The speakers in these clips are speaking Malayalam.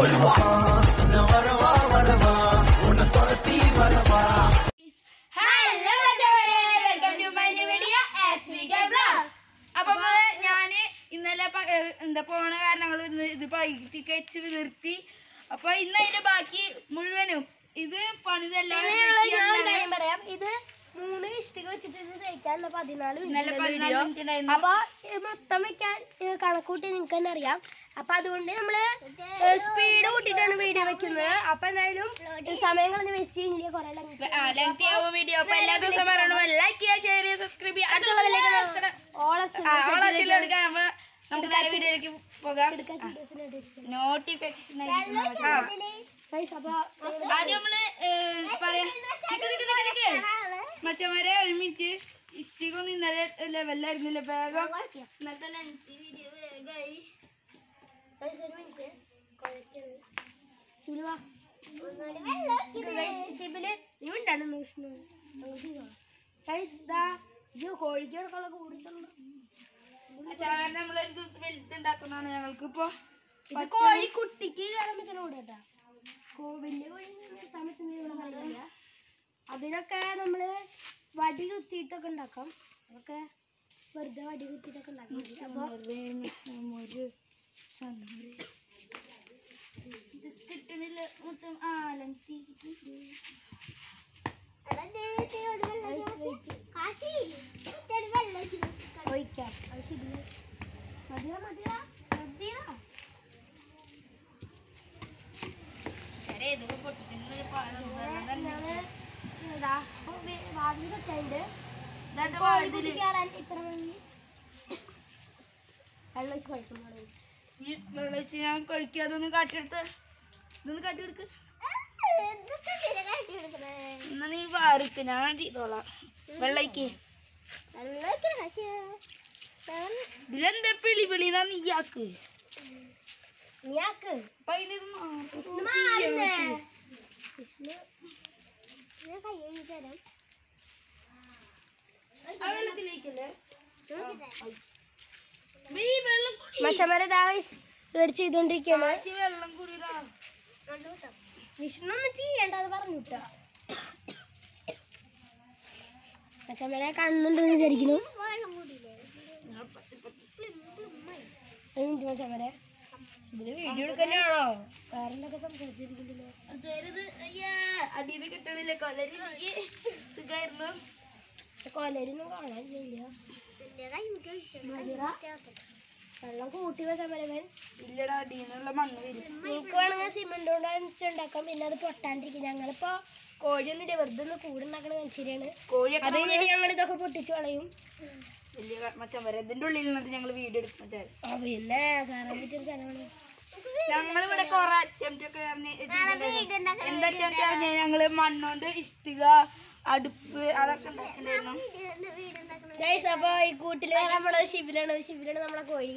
ഹലോ മച്ചാമാരെ welcome to my new video S V K vlog അപ്പൊ നമ്മള് ഞാന് ഇന്നലെ പ- ഏ, എന്താ പോണ കാരണങ്ങൾ ഇന്ന് ഇത് പൈത്തി വെച്ച് നിർത്തി അപ്പൊ ഇന്ന് അതിന്റെ ബാക്കി മുഴുവനും ഇത് പണിതെല്ലാം കാര്യം പറയാം ഇത് മൂന്ന് ഇഷ്ടിക വെച്ചിട്ട് ഇത് തയ്ക്കാൻ ഇന്ന് പതിനാല് ഇന്നലെ മിനിറ്റ് പതിനാല് മിനിറ്റ് ഉണ്ടായിരുന്നു അപ്പൊ ഇത് മൊത്തം വെക്കാൻ ഏ, കണക്കൂട്ടി നിങ്ങൾക്ക് തന്നെ അറിയാം അപ്പൊ അതുകൊണ്ട് നമ്മള് സ്പീഡ് കൂട്ടിയിട്ടാണ് വീഡിയോ വെക്കുന്നത് അപ്പൊ എന്തായാലും ഈ സമയം കളഞ്ഞ് വെച്ച് കഴിഞ്ഞാൽ കുറെ ആ ലെങ്തി ആവും വീഡിയോ അപ്പൊ എല്ലാ ദിവസവും പറയണ ലൈക്ക് ചെയ്യുക ഷെയർ ചെയ്യുക സബ്സ്ക്രൈബ് ചെയ്യുക അടുത്തുള്ളതിലേക്ക് ഓളക്ഷൻ എടുക്കാം അപ്പൊ നമുക്ക് നേരെ വീഡിയോയിലേക്ക് പോകാം നോട്ടിഫിക്കേഷൻ അപ്പൊ ആദ്യം നമ്മള് ഏ, പറയാം നിക്ക് നിക്ക് നിക്ക് നിക്ക്. മച്ചന്മാരെ ഒരു മിനിറ്റ് ഇഷ്ടിക ഒന്നും ഇന്നലെ ലെവലായിരുന്നില്ല വേഗം ഇന്നത്തെ ലെങ്തി വീഡിയോ വേഗമായി കോഴിക്കോടൊക്കെ കൂടുതലുണ്ട് മച്ചന്മാരെ നമ്മളൊരു ദിവസം വലുതുണ്ടാക്കുന്നതാണ് ഞങ്ങൾക്ക് ഇപ്പൊ ഇത് കോഴി കുട്ടിക്ക് കയറാൻ പറ്റുന്ന കൂടെ കേട്ടാ കോ- വലിയ കോഴി നിർത്താൻ പറ്റുന്ന ഇവിടെ പറയുന്നില്ല അതിനൊക്കെ നമ്മള് വടി കുത്തിയിട്ടൊക്കെ ഉണ്ടാക്കാം അതൊക്കെ വെറുതെ വടി കുത്തിയിട്ടൊക്കെ ഉണ്ടാക്കാം അപ്പൊ ഒരു ഇത് കിട്ടണില്ല മൊത്തം ആ ലെങ്തി ഒഴിക്കാം അത് ശരി മതിയാ മതിയാ മതിയാ ശരി ഇതൊക്കെ പൊട്ടിക്കുന്നൊരു പാടുണ്ട് ഞങ്ങള് ഇതാ ഇപ്പൊ വേ- വാതിൽ കെട്ടുണ്ട് ഇതാ കോഴി കുട്ടി കയറാൻ ഇത്ര മണി വെള്ളം വെച്ച് കഴിക്കുമ്പോൾ ഇനി വെള്ളം ഒഴിച്ച് ഞാൻ കഴിക്കുക അതൊന്ന് കാട്ടിയെടുത്ത് ഇതൊന്ന് കാട്ടിയെടുക്ക് എന്നാ നീ വാറിക്ക് ഞാൻ ചെയ്തോളാം വെള്ളയ്ക്ക് ഇതിലെന്താ പിളി പിളി എന്നാ നീയാക്ക് നീയാക്ക് അപ്പൊ അതിനൊരു മാർക്ക് വിഷ്ണു മാറുന്നേ വിഷ്ണു ഞാൻ കൈ കഴുകി തരാം ആ വെള്ളത്തിലേക്കല്ലേ ഈ വെള്ളം കുടി മച്ചന്മാരെ ഇവർ ചെയ്തോണ്ടിരിക്കുകയാണ് ആശി വെള്ളം കുടിടാ വിഷ്ണു ഒന്നും ചെയ്യണ്ട അത് പറഞ്ഞു വിട്ടാ മച്ചന്മാരെ കാണുന്നുണ്ടെന്ന് വിചാരിക്കുന്നു ഒരു മിനിറ്റ് മച്ചന്മാരെ ഇതില് വീഡിയോ എടുക്കാനാണോ വേറെ എന്തൊക്കെ സംസാരിച്ചിരിക്കണ്ടല്ലോ അതായത് അയ്യാ അടിയിൽ കിട്ടണില്ല കൊലരിലേക്ക് സുഖായിരുന്നു പക്ഷെ കൊലരിയൊന്നും കാണാനില്ല മധുര വെള്ളം കൂട്ടി മച്ചന്മാരവൻ ഇല്ലടാ അടിയിൽ നിന്നുള്ള മണ്ണ് വരും നിങ്ങൾക്ക് വേണമെങ്കിൽ സിമെന്റ് കൊണ്ട് അടിച്ചുണ്ടാക്കാം പിന്നെ അത് പൊട്ടാണ്ടിരിക്കും ഞങ്ങളിപ്പോ കോഴിയൊന്നും ഇല്ല വെറുതെ ഒന്ന് കൂടുണ്ടാക്കണ മനുഷ്യരാണ് കോഴിയൊക്കെ അത് കഴിഞ്ഞിട്ട് ഞങ്ങൾ ഇതൊക്കെ പൊട്ടിച്ചു കളയും വലിയ മച്ചൻ വരെ ഇതിന്റെ ഉള്ളിൽ നിന്നിട്ട് ഞങ്ങൾ വീഡിയോ എടുക്കും മറ്റേ ആ പിന്നെ കയറാൻ പറ്റിയൊരു സ്ഥലമാണ് ഞങ്ങളിവിടെ കൊറേ അറ്റംപ്റ്റ് ഒക്കെ ചെയ്തിട്ടുണ്ടായിരുന്നു. എന്താ അറ്റംപ്റ്റ് പറഞ്ഞാൽ ഞങ്ങള് മണ്ണോണ്ട് ഇഷ്ടിക അടുപ്പ് അതൊക്കെ ഉണ്ടാക്കിണ്ടായിരുന്നു ഗൈസ് അപ്പൊ ഈ കൂട്ടിൽ കയറാൻ പോണ ശിബിലാണ് ശിബിലാണ് നമ്മളെ കോഴി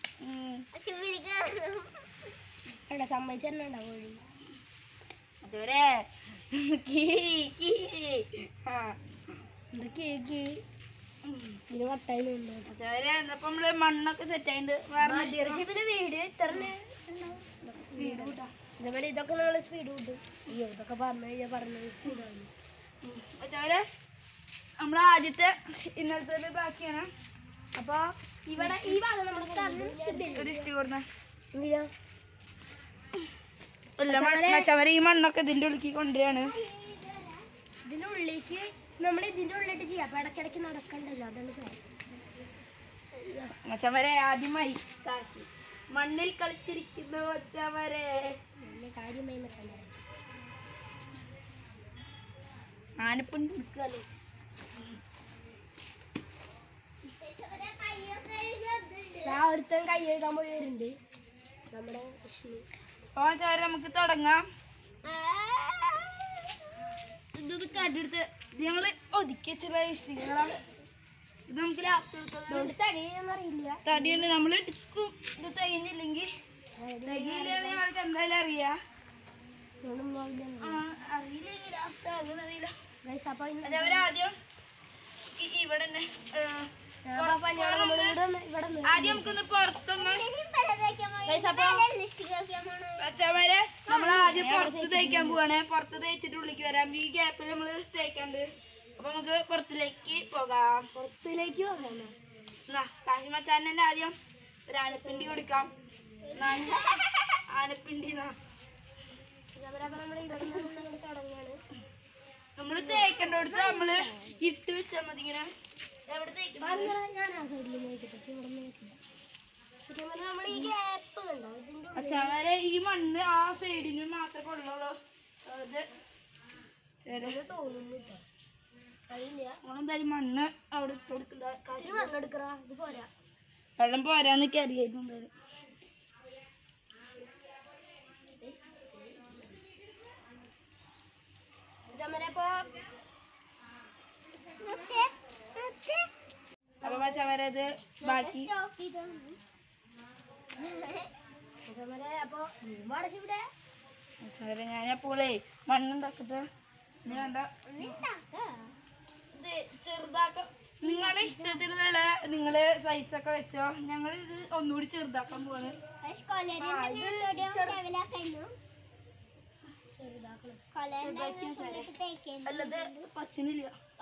കണ്ട സമ്മതിച്ചിട്ടുണ്ടാ കോഴി അതുവരെ കീ, കീ. ആ. ഇത് കേക്ക് ഇതിന് വട്ടായിരുന്നു അതുവരെ എന്നപ്പോ നമ്മള് മണ്ണൊക്കെ സെറ്റ് ആയിട്ടുണ്ട് വേറെ ശിബില് വീട് ഇത്ര സ്പീഡ് കൂട്ടാ ഇതേപോലെ ഇതൊക്കെ നമ്മൾ സ്പീഡ് കൂട്ടും അയ്യോ ഇതൊക്കെ പറഞ്ഞു കഴിഞ്ഞാൽ പറഞ്ഞത് സ്പീഡാണ് അതുവരെ നമ്മളെ ആദ്യത്തെ ഇന്നലത്തെ ബാക്കിയാണ് അപ്പൊ ഇവിടെ ഈ ഭാഗം നമ്മുടെ ഒരു ഇഷ്ടി കൊടുന്ന എന്തിനാ മച്ചവരെ ഈ മണ്ണൊക്കെ ഇതിന്റെ ഉള്ളിലേക്ക് കൊണ്ടുവരികയാണ് ഇതിന്റെ ഉള്ളിലേക്ക് നമ്മൾ ഇതിന്റെ ഉള്ളിട്ട് ചെയ്യാം അപ്പൊ ഇടയ്ക്കിടയ്ക്ക് നടക്കണ്ടല്ലോ അതാണ് കാര്യം മച്ചവരെ ആദ്യമായി കാശി മണ്ണിൽ കളിച്ചിരിക്കുന്നു മച്ചവരെ വലിയ കാര്യമായി മച്ചാൻ ആനപ്പുണ്ട് നിൽക്കാലോ ആ ഒരുത്തൻ കൈ എഴുതാൻ പോയി വരുന്നുണ്ട് നമ്മുടെ വിഷ്ണു അപ്പൊ മച്ചവരെ നമുക്ക് തുടങ്ങാം ഇതൊക്കെ കണ്ടെടുത്ത് ഞങ്ങള് ഒതുക്കി വെച്ചുള്ള ഇഷ്ടികളാണ് ഇത് നമുക്ക് ലാസ്റ്റ് എടുക്കുന്നത് അതുകൊണ്ട് തികയെന്ന് അറിയില്ല തടിയുണ്ട് നമ്മൾ എടുക്കും ഇത് തികഞ്ഞില്ലെങ്കിൽ തികയില്ലെന്ന് ഞങ്ങൾക്ക് എന്തായാലും അറിയാം അതുകൊണ്ടൊന്നും അറിയില്ല ആ, അറിയില്ലെങ്കിൽ ലാസ്റ്റ് ആകുമെന്ന് അറിയില്ല ഗൈസ് അപ്പൊ ഇന്ന് അതേപോലെ ആദ്യം ഈ- ഇവിടെ തന്നെ ഏ, അപ്പൊ ഞാൻ നമ്മുടെ ഇവിടെ ഒന്ന് ഇവിടെ നിന്ന് ആദ്യം നമുക്കൊന്ന് പുറത്തൊന്ന് ഗൈസ് അപ്പൊ പച്ചമര പുറത്ത് തേക്കാൻ പോവാണ് പുറത്ത് തേച്ചിട്ട് ഉള്ളിലേക്ക് വരാം ഈ ഗ്യാപ്പിൽ നമ്മൾ തേക്കാണ്ട് അപ്പൊ നമുക്ക് പുറത്തിലേക്ക് പോകാം പുറത്തിലേക്ക് പോകാനോ എന്നാ കാശി മച്ചാനെ ആദ്യം ഒരു ആനപ്പിണ്ടി കൊടുക്കാം എന്നാ, ആനപ്പിണ്ടി എന്നാ അപ്പൊ നമ്മൾ ഇവിടെ നിന്ന് തുടങ്ങാണ് നമ്മള് തേക്കണ്ട കൊടുത്ത് നമ്മള് ഇട്ട് വെച്ചാൽ മതി ഇങ്ങനെ എവിടെ തേക്കുന്നത് പറഞ്ഞോ, ഞാൻ ആ സൈഡിൽ നോക്കിട്ടെ ഇവിടെ നോക്കില്ല നമ്മൾ ഈ ഗ്യാപ്പ് കണ്ടോ ഇതിന്റെ ഉള്ളിൽ അച്ഛാവരെ ഈ മണ്ണ് ആ സൈഡിന് മാത്രമേ കൊള്ളുള്ളൂ അത് ശരി ഇത് തോന്നുന്നില്ല അതില്ല നമ്മളെന്തായാലും മണ്ണ് അവിടെ ഇട്ട് കൊടുക്കണ്ട കാശ് ഇത് വെള്ളമെടുക്കറാ ഇത് പോരാ വെള്ളം പോരാന്നൊക്കെ അറിയായിരുന്നു എന്തായാലും ചമരപ്പോ അപ്പൊ മച്ചാവരെ ഇത് ബാക്കി ചമര അപ്പൊ വാടശി ഇവിടെ മച്ചാവരെ ഞാൻ അപ്പോളേ മണ്ണുണ്ടാക്കട്ടെ ഇനി വേണ്ട ഇത് ചെറുതാക്ക നിങ്ങളുടെ ഇഷ്ടത്തിനുള്ള നിങ്ങള് സൈസ് ഒക്കെ വെച്ചോ ഞങ്ങൾ ഇത് ഒന്നുകൂടി ചെറുതാക്കാൻ പോവാണ് അല്ലത് പറ്റുന്നില്ല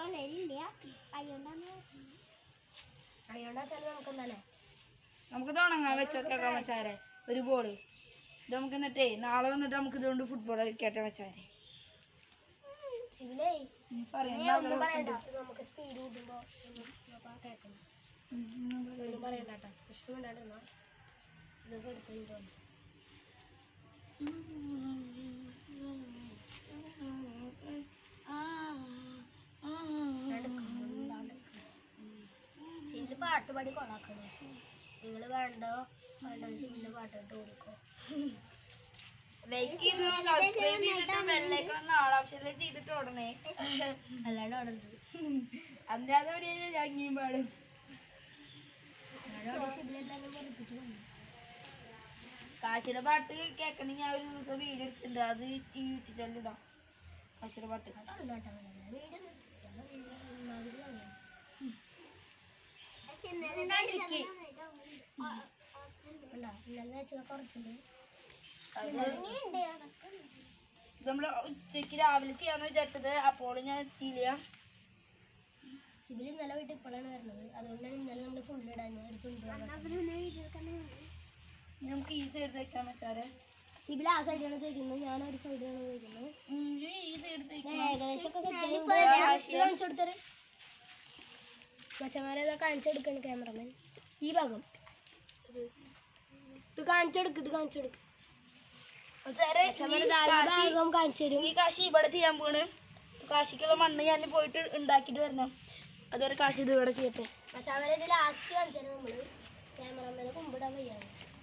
അയ്യോണ്ടാ ചില നമുക്ക് എന്താലേ നമുക്ക് തുടങ്ങാൻ വെച്ചൊക്കെ മച്ചാരെ ഒരു ബോള് ഇത് നമുക്ക് എന്നിട്ടേ നാളെ വന്നിട്ട് നമുക്ക് ഇതുകൊണ്ട് ഫുട്ബോൾ കളിക്കട്ടെ മച്ചാരെ ശിവലേ നീ നീ പറയണ്ട ഒന്നും പറയണ്ട ഇത് നമുക്ക് സ്പീഡ് കൂട്ടുമ്പോ കേൾക്കണം ഒന്നും പറയണ്ട കേട്ടോ പ്രശ്നം ഉണ്ടായിരുന്ന ഇതൊക്കെ എടുത്തിട്ടോ ശിവല് പാട്ട് പാടി കൊളാക്കണേ നിങ്ങൾ വേണ്ടോ വേണ്ടോ ശിവലിന്റെ പാട്ട് ഇട്ട് കൊടുക്കോ ലൈക്ക് ചെയ്ത് സബ്സ്ക്രൈബ് ചെയ്തിട്ട് ബെല്ലൈക്കണം നാളെ ഓപ്ഷനിൽ ചെയ്തിട്ട് ഉടനെ അല്ലാണ്ട് അവിടെ ഉണ്ട്. അല്ലാതെ ഒരു ഞങ്ങിയും പാടും അല്ലാണ്ട് അവിടെ ശിവലെല്ലാവരും വെറുപ്പിച്ച് വന്നു കാശിയുടെ പാട്ട് കേൾക്കണമെങ്കിൽ ആ ഒരു ദിവസം വീഡിയോ എടുത്തിട്ടുണ്ട് അത് ഈ യൂട്യൂബിൽ ഇടാം കാശിയുടെ പാട്ട് അതാണ് കേട്ടോ വീട് മാതിരി വന്നു കണ്ടോ ഇന്നലെ വെച്ചത് കുറച്ചുണ്ട് നമ്മൾ ഉച്ചയ്ക്ക് രാവിലെ ചെയ്യാന്ന് വിചാരിച്ചത് അപ്പോൾ ഞാൻ എത്തിയില്ല ശിബിൽ ഇന്നലെ വീട്ടിൽ ഇപ്പോഴാണ് വരുന്നത് അതുകൊണ്ടാണ് ഇന്നലെ നമ്മൾ ഫുഡ് ഇടാൻ എടുത്തുകൊണ്ട് ഇനി നമുക്ക് ഈ സൈഡ് തയ്ക്കാൻ വെച്ചാല് ശിബിൽ ആ സൈഡിലാണ് തേക്കുന്നത് ഞാൻ ഒരു സൈഡിലാണ് തേക്കുന്നത് ഈ സൈഡ് ഞാൻ തയ്ക്കണം ഏകദേശം ഒക്കെ സെറ്റ് കാണിച്ചു കൊടുത്തത് മച്ചമാരെ ഇതാ കാണിച്ചെടുക്കാണ് ക്യാമറമാൻ ഈ ഭാഗം ഇത് ഇത് കാണിച്ചെടുക്ക് ഇത് കാണിച്ചെടുക്ക് മച്ചമാരെ ദാ ഈ ഭാഗം കാണിച്ചു തരും ഈ കാശി ഇവിടെ ചെയ്യാൻ പോണ് കാശിക്കുള്ള മണ്ണ് ഞാൻ പോയിട്ട് ഉണ്ടാക്കിയിട്ട് വരണം അതുവരെ കാശി ഇത് ഇവിടെ ചെയ്യട്ടെ മച്ചമാരെ ഇത് ലാസ്റ്റ് കാണിച്ചു തരാം നമ്മള് ക്യാമറമാനെ കുമ്പിടാൻ വയ്യാണ്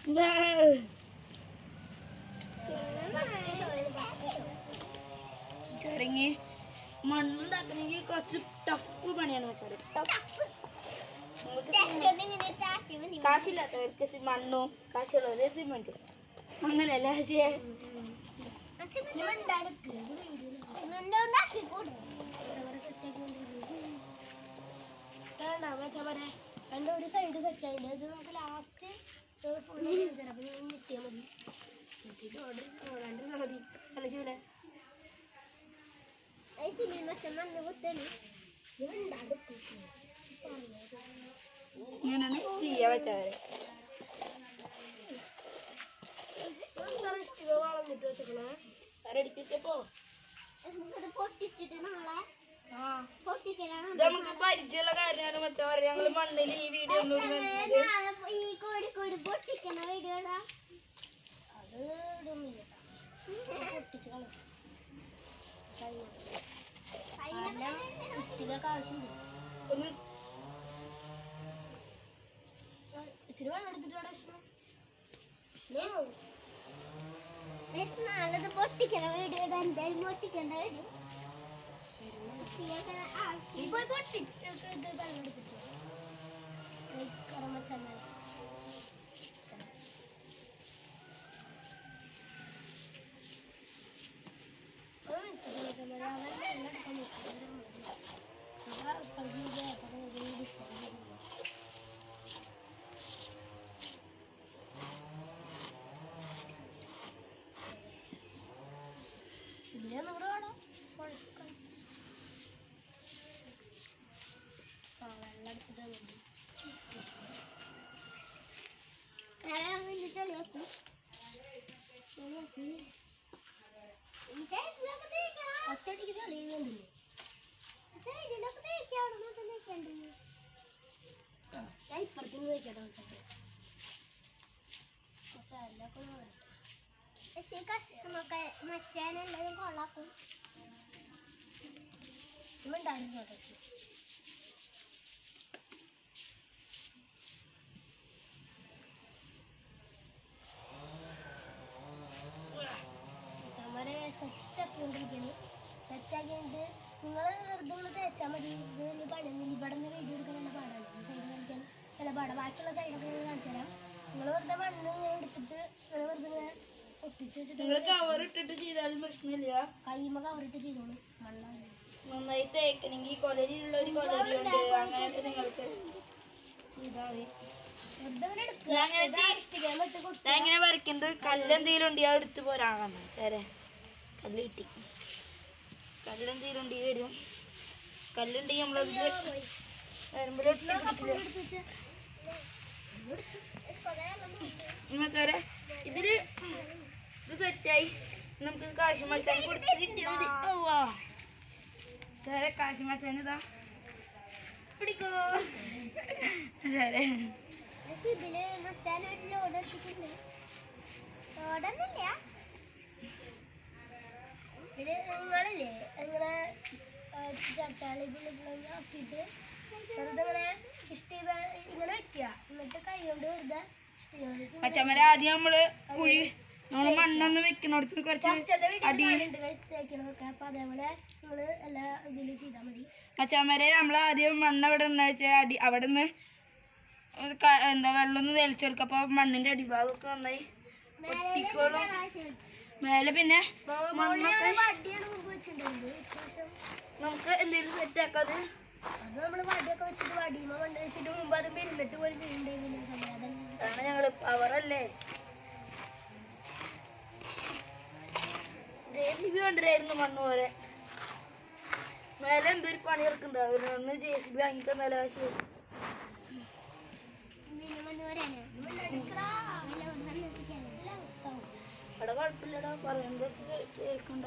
ചരങ്ങി മണ്ണുണ്ടാക്കണമെങ്കിൽ കുറച്ച് ടഫ് പണിയാണ് വെച്ചാൽ ടഫ് കാശില്ലാത്തവർക്ക് സി- മണ്ണും കാശുള്ളവര് സിമെന്റ് അങ്ങനെയല്ല പക്ഷേ രണ്ട് ഒരു സൈഡ് സെറ്റ് ആയിട്ട് ഇത് നമുക്ക് ലാസ്റ്റ് ഫുള്ള് തരാം അപ്പൊ ഞാൻ മുട്ടിയാൽ മതി മുട്ടിയിട്ട് ഓർഡർ ഓടാണ്ട് മതി അല്ല ശിവലെ ഇങ്ങനെയാണ് ചെയ്യാ വെച്ചാല് ഇത് വളർന്നിട്ട് വെച്ചേക്കണേ അരടിച്ചപ്പോ പൊട്ടിച്ചിട്ട് നാളെ ആ പൊട്ടിക്കലാണ് ഇത് നമുക്ക് പരിചയമുള്ള കാര്യമാണ് മച്ചാൻ പറയാം ഞങ്ങള് മണ്ണിൽ ഈ വീഡിയോ ഒന്നും ഇടുന്നുണ്ട്. ഈ കോഴിക്കോട് പൊട്ടിക്കണ വീഡിയോടാ അത് ഇതൊന്നുമില്ല പൊട്ടിച്ച് കളയും ഇഷ്ടികൊക്കെ ആവശ്യമുണ്ട് ഒന്ന് ഇത്തിരി വെള്ളം എടുത്തിട്ട് വേണം വിഷ്ണു നാളത് പൊട്ടിക്കണ വീഡിയോ എന്തായാലും പൊട്ടിക്കേണ്ട വരും നീ പോയി പൊട്ടി ഇത് വെള്ളം എടുത്തിട്ട് കറമ ചന്നാൽ പിന്നെ ഒന്നുകൂടെ വേണം കുഴക്കണം ആ വെള്ളം എടുത്തിട്ട് വന്നിട്ട് ചെളിയാക്കി ഒറ്റയടിക്ക് ചെളിയുന്നുണ്ടല്ലേ ഞാൻ ഇപ്പുറത്തേക്ക് വയ്ക്കട്ടെ മറ്റേനെല്ലാം കൊള്ളാക്കും ഉണ്ടായിരുന്നു കേട്ടോ ക്യാമറ സെറ്റാക്കി കൊണ്ടിരിക്കുന്നു സെറ്റാക്കിയിട്ട് നിങ്ങൾ വെറുതെ ഒന്ന് തേച്ചാൽ മതി ഇത് വലിയ പണിയൊന്നും ഇവിടെ നിന്ന് വീഡിയോ എടുക്കാൻ നല്ല പാടാണ് സൈഡ് കാണിക്കാൻ നല്ല പാടാണ് ബാക്കിയുള്ള സൈഡൊക്കെ ഞാൻ കാണിച്ചു തരാം നിങ്ങൾ വെറുതെ മണ്ണ് ഇങ്ങനെ എടുത്തിട്ട് നിങ്ങൾ വെറുതെ ഇങ്ങനെ ഒട്ടിച്ച് വെച്ചിട്ട് നിങ്ങൾ കവർ ഇട്ടിട്ട് ചെയ്താലും പ്രശ്നമില്ല കൈമ കവറിട്ട് ചെയ്തോളൂ മണ്ണാണ് നന്നായി തേക്കണമെങ്കിൽ കൊലരിയുള്ള ഒരു കൊലരി ഉണ്ട് അങ്ങനെയൊക്കെ നിങ്ങൾക്ക് ചെയ്താൽ മതി വെറുതെ ഇങ്ങനെ എടുക്കുക ഞാൻ അങ്ങനെ ഇതാ ഇഷ്ടികയിൽ ഇട്ട് കൊടുക്കുക. ഞാൻ ഇങ്ങനെ വരയ്ക്കുന്നത് കല്ലെന്തെങ്കിലും ഉണ്ടെങ്കിൽ അത് എടുത്ത് പോരാണ് വേറെ കല്ല് കിട്ടി കല്ലെന്തെങ്കിലും ഉണ്ടെങ്കിൽ വരും കല്ലുണ്ടെങ്കിൽ നമ്മളത് വരുമ്പോൾ എടുത്ത് വെച്ച്. നമുക്കരെ ഇതില് ഇത് സെറ്റായി നമുക്ക് കാശ് മച്ചാൻ കൊടുത്ത് കിട്ടിയാൽ മതി ഓവാ സാറെ കാശ് മച്ചാൻ ഇതാ പിടിക്കോ സാറേ പക്ഷെ ഇതില് മച്ചാൻ ഒരു ലോഡ് ഇട്ടിട്ടുണ്ട് ലോഡൊന്നുമില്ല ഇത് നിങ്ങളില്ലേ നിങ്ങളെ ചട്ടാളി പുള്ളികളൊന്നും ആക്കിയിട്ട് വെറുതെ ഇങ്ങനെ ഇഷ്ടി ഇങ്ങനെ വെക്കുക എന്നിട്ട് കൈ കൊണ്ട് വെറുതെ ഇഷ്ടികൾക്ക് മച്ചമ്മരെ ആദ്യം നമ്മള് കുഴി നമ്മള് മണ്ണൊന്ന് വെക്കണോടത്ത് കുറച്ച് അടി തേക്കണമൊക്കെ അപ്പൊ അതേപോലെ നിങ്ങള് എല്ലാ ഇതിലും ചെയ്താൽ മതി മച്ചമ്മരെ നമ്മൾ ആദ്യം മണ്ണ് അവിടെ ഉണ്ടെന്ന് വെച്ചാൽ അടി അവിടെ നിന്ന് എന്താ വെള്ളം ഒന്ന് തെളിച്ചെടുക്കുക അപ്പോൾ മണ്ണിന്റെ അടിഭാഗമൊക്കെ നന്നായി ഒട്ടിക്കോളും മേലെ പിന്നെ മണ്ണൊക്കെ വടിയാണ് മുമ്പ് വെച്ചിട്ടുണ്ടായിരുന്നത് ഇപ്രാവശ്യം നമുക്ക് എന്തെങ്കിലും സെറ്റാക്കാത് അത് നമ്മള് വടിയൊക്കെ വെച്ചിട്ട് വടിയുമ്പോ മണ്ണ് വെച്ചിട്ട് മുമ്പ് അത് പെരുന്നിട്ട് പോയി വീണ്ടുണ്ടായിരുന്നു സമാധാനം അതാണ് ഞങ്ങള് പവറല്ലേ ജെ സി ബി കൊണ്ടുവരായിരുന്നു മണ്ണ് പോലെ മേലെ എന്തൊരു പണി ഇറക്കുന്നുണ്ടാവും ഒന്ന് ജെ സി ബി വാങ്ങിക്കാൻ നല്ല ആവശ്യം അവിടെ കുഴപ്പമില്ലടാ പറയുന്നത് കേൾക്കണ്ട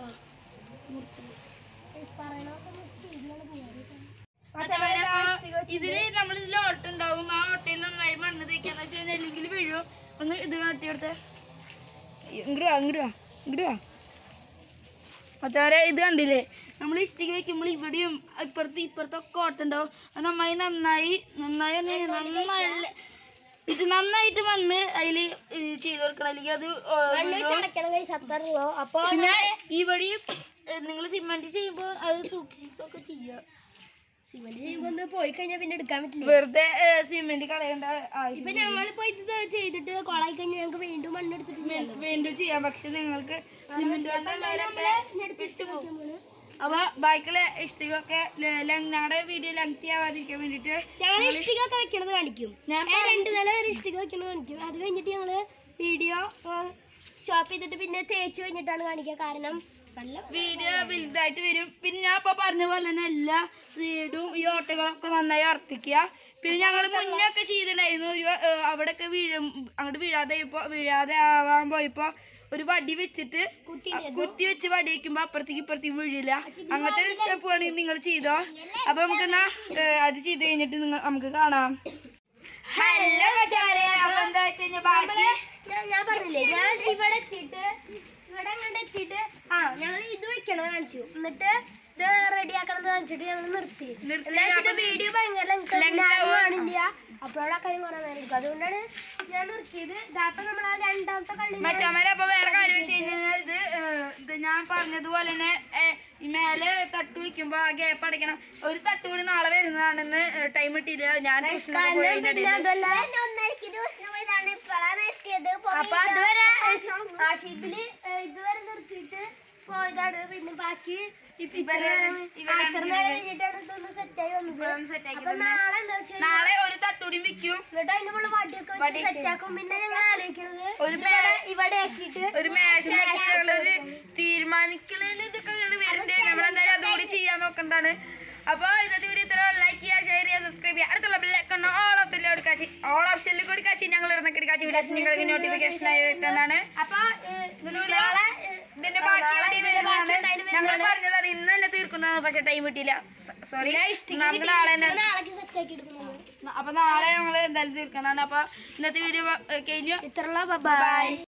ഇതില് നമ്മൾ ഇതിൽ ഓട്ടുണ്ടാവും ആ ഓട്ടയിൽ നന്നായി മണ്ണ് തേക്കാന്ന് വെച്ചാൽ അല്ലെങ്കിൽ വീഴും ഒന്ന് ഇത് കാട്ടിയെടുത്തേ ഇങ്ങോട്ട് വാ ഇങ്ങോട്ട് വാ ഇങ്ങോട്ട് വാ മച്ചാരെ ഇത് കണ്ടില്ലേ നമ്മൾ ഇഷ്ടിക വെക്കുമ്പോൾ ഇവിടെയും ഇപ്പുറത്ത് ഇപ്പുറത്തൊക്കെ ഓട്ടുണ്ടാവും അത് നന്നായി നന്നായി നന്നായി ഒന്ന് നന്നായി ഇത് നന്നായിട്ട് മണ്ണ് അതിൽ ചെയ്ത് കൊടുക്കണം അല്ലെങ്കിൽ അത് ഓ, വീഴും. അപ്പൊ പിന്നെ ഇവിടെയും നിങ്ങൾ സിമെന്റ് ചെയ്യുമ്പോൾ അത് സൂക്ഷിച്ചൊക്കെ ചെയ്യുക സിമന്റ് ചെയ്യുമ്പോ ഒന്ന് പോയി കഴിഞ്ഞാൽ പിന്നെ എടുക്കാൻ പറ്റില്ല വെറുതെ സിമെന്റ് കളയേണ്ട ആവശ്യം ഇപ്പൊ ഞങ്ങളിപ്പോ ഇത് ചെയ്തിട്ട് കൊളായി കഴിഞ്ഞാൽ ഞങ്ങൾക്ക് വീണ്ടും മണ്ണെടുത്തിട്ട് ചെയ്യാം വീണ്ടും ചെയ്യാം പക്ഷെ നിങ്ങൾക്ക് സിമെന്റ് കൊണ്ടുള്ളവരൊക്കെ എടുത്തിട്ട് പോകും അപ്പൊ ബാക്കിയുള്ള ഇഷ്ടികൊക്കെ ഞങ്ങളുടെ വീഡിയോ ലെങ്തി ആവാതിരിക്കാൻ വേണ്ടിട്ട് ഞങ്ങൾ ഇഷ്ടിക ഒക്കെ വെക്കണത് കാണിക്കും ഞാൻ ഏ, രണ്ട് നില വരെ ഇഷ്ടിക വെക്കണത് കാണിക്കും അത് കഴിഞ്ഞിട്ട് ഞങ്ങള് വീഡിയോ സ്റ്റോപ്പ് ചെയ്തിട്ട് പിന്നെ തേച്ച് കഴിഞ്ഞിട്ടാണ് കാണിക്കുക കാരണം നല്ല വീഡിയോ വലുതായിട്ട് വരും പിന്നെ ഞാൻ ഇപ്പൊ പറഞ്ഞ പോലെ തന്നെ എല്ലാ സൈഡും ഈ ഓട്ടകളൊക്കെ നന്നായി ഉറപ്പിക്കുക പിന്നെ ഞങ്ങൾ മുന്നേ ഒക്കെ ചെയ്തിട്ടുണ്ടായിരുന്നു ഒരു ഏഹ്, അവിടെയൊക്കെ വീഴും അങ്ങോട്ട് വീഴാതെ ഇപ്പൊ വീഴാതെ ആവാൻ പോയപ്പോ ഒരു വടി വെച്ചിട്ട് കുത്തി കുത്തി വെച്ച് വടി വെക്കുമ്പോ അപ്പുറത്തേക്ക് ഇപ്പുറത്തേക്ക് വീഴില്ല അങ്ങനത്തെ സ്റ്റെപ്പ് വേണമെങ്കിൽ നിങ്ങൾ ചെയ്തോ അപ്പൊ നമുക്ക് എന്നാ ഏഹ്, അത് ചെയ്ത് കഴിഞ്ഞിട്ട് നിങ്ങൾ നമുക്ക് കാണാം ഹലോ മച്ചാരെ അപ്പൊ എന്താ വെച്ച് കഴിഞ്ഞാ ബാക്കി ഞാൻ ഞാൻ പറഞ്ഞില്ലേ ഞാൻ ഇവിടെ എത്തിയിട്ട് ഇവിടെ അങ്ങോട്ട് എത്തിയിട്ട് ആ ഞങ്ങൾ ഇത് വെക്കണം കാണിച്ചു എന്നിട്ട് ഇത് റെഡി ആക്കണത് കാണിച്ചിട്ട് ഞങ്ങൾ നിർത്തി നിർത്തി. എന്താ വെച്ചിട്ട് വീഡിയോ ഭയങ്കര length Length ആവും. ആവും. കാണില്ല അപ്പോഴാ കാര്യം കുറെ നേരം എടുക്കും അതുകൊണ്ടാണ് ഞാൻ നിർത്തിയത് ഇതാപ്പൊ നമ്മൾ ആ രണ്ടാമത്തെ കള്ളി മച്ചാമാരെ അപ്പൊ വേറെ കാര്യം വെച്ച് കഴിഞ്ഞാൽ ഇത് ഏഹ്, ഇത് ഞാൻ പറഞ്ഞതുപോലെ തന്നെ ഏഹ്, ഈ മേലെ തട്ട് വെക്കുമ്പോ ആ ഗ്യാപ്പ് അടയ്ക്കണം ഒരു തട്ട് കൂടി നാളെ വരുന്നതാണെന്ന് ടൈം കിട്ടിയില്ല ഞാൻ ട്യൂഷനൊക്കെ പോയി അതിന്റെ ഇടയില്. അപ്പൊ അതുവരെ ആഷിപ്പില് ഇതുവരെ നിർത്തിയിട്ട് പോയതാണ് പിന്നെ ബാക്കി ഇപ്പൊ ഇവരാണ് ഇവരാണ് ഇത്ര നേരം കഴിഞ്ഞിട്ടാണ് ഇതൊന്ന് സെറ്റായി വന്നത് ഇപ്പോഴൊന്ന് set ആക്കി അപ്പൊ തന്നെ. നാളെ എന്താ വെച്ചാൽ നാളെ ഒരു തട്ടൂടി വിൽക്കും എന്നിട്ട് അതിന്റെ മുകളിൽ വടിയൊക്കെ വെച്ച് വടിയൊക്കെ. സെറ്റാക്കും പിന്നെ ഞങ്ങൾ ആലോചിക്കണത് ഒരു ഇവിടെ ഇവിടെ ആക്കിയിട്ട് ഒരു മേശാക്കി ഞങ്ങളൊരു തീരുമാനിക്കലിൽ ഇതൊക്കെ ഇങ്ങട് വരുന്നുണ്ട് നമ്മളെന്തായാലും അതുകൂടി ചെയ്യാൻ നോക്കണ്ടാണ് അപ്പൊ ഇന്നത്തെ വീഡിയോ ഇത്ര ലൈക്ക് ചെയ്യുക ഷെയർ ചെയ്യുക സബ്സ്ക്രൈബ് ചെയ്യുക അടുത്തുള്ള ബെല്ലൈക്കൺ ഓൾ ഓപ്ഷനിൽ കൊടുക്കാച്ചി ഓൾ ഓപ്ഷനിൽ കൊടുക്കാച്ചി ഞങ്ങൾ ഇടുന്ന കിടക്കാച്ചി വീഡിയോസ് നിങ്ങൾക്ക് നോട്ടിഫിക്കേഷൻ ആയി വരുന്നതാണ് അപ്പൊ ഏഹ്, ഇതിന്റെ വീഡിയോ നാളെ ഏഹ്, ഇതിന്റെ ബാക്കി നാളെ വീഡിയോ ഇതിന്റെ ബാക്കി വരുന്നതാണ് എന്തായാലും ഞങ്ങൾ വരുന്നതാണ്. പറഞ്ഞതാണ് ഇന്ന് തന്നെ തീർക്കുന്നത് പക്ഷെ ടൈം കിട്ടിയില്ല സോറി ഇഷ്ടിക നമുക്ക് കിട്ടി. നാളെ തന്നെ ഇഷ്ടിക നാളേക്ക് സെറ്റാക്കി എടുക്കുന്നത് അപ്പൊ നാളെ ഞങ്ങൾ എന്തായാലും തീർക്കുന്നതാണ് അപ്പൊ ഇന്നത്തെ വീഡിയോ കഴിഞ്ഞു ഇത്രയുള്ള ബൈ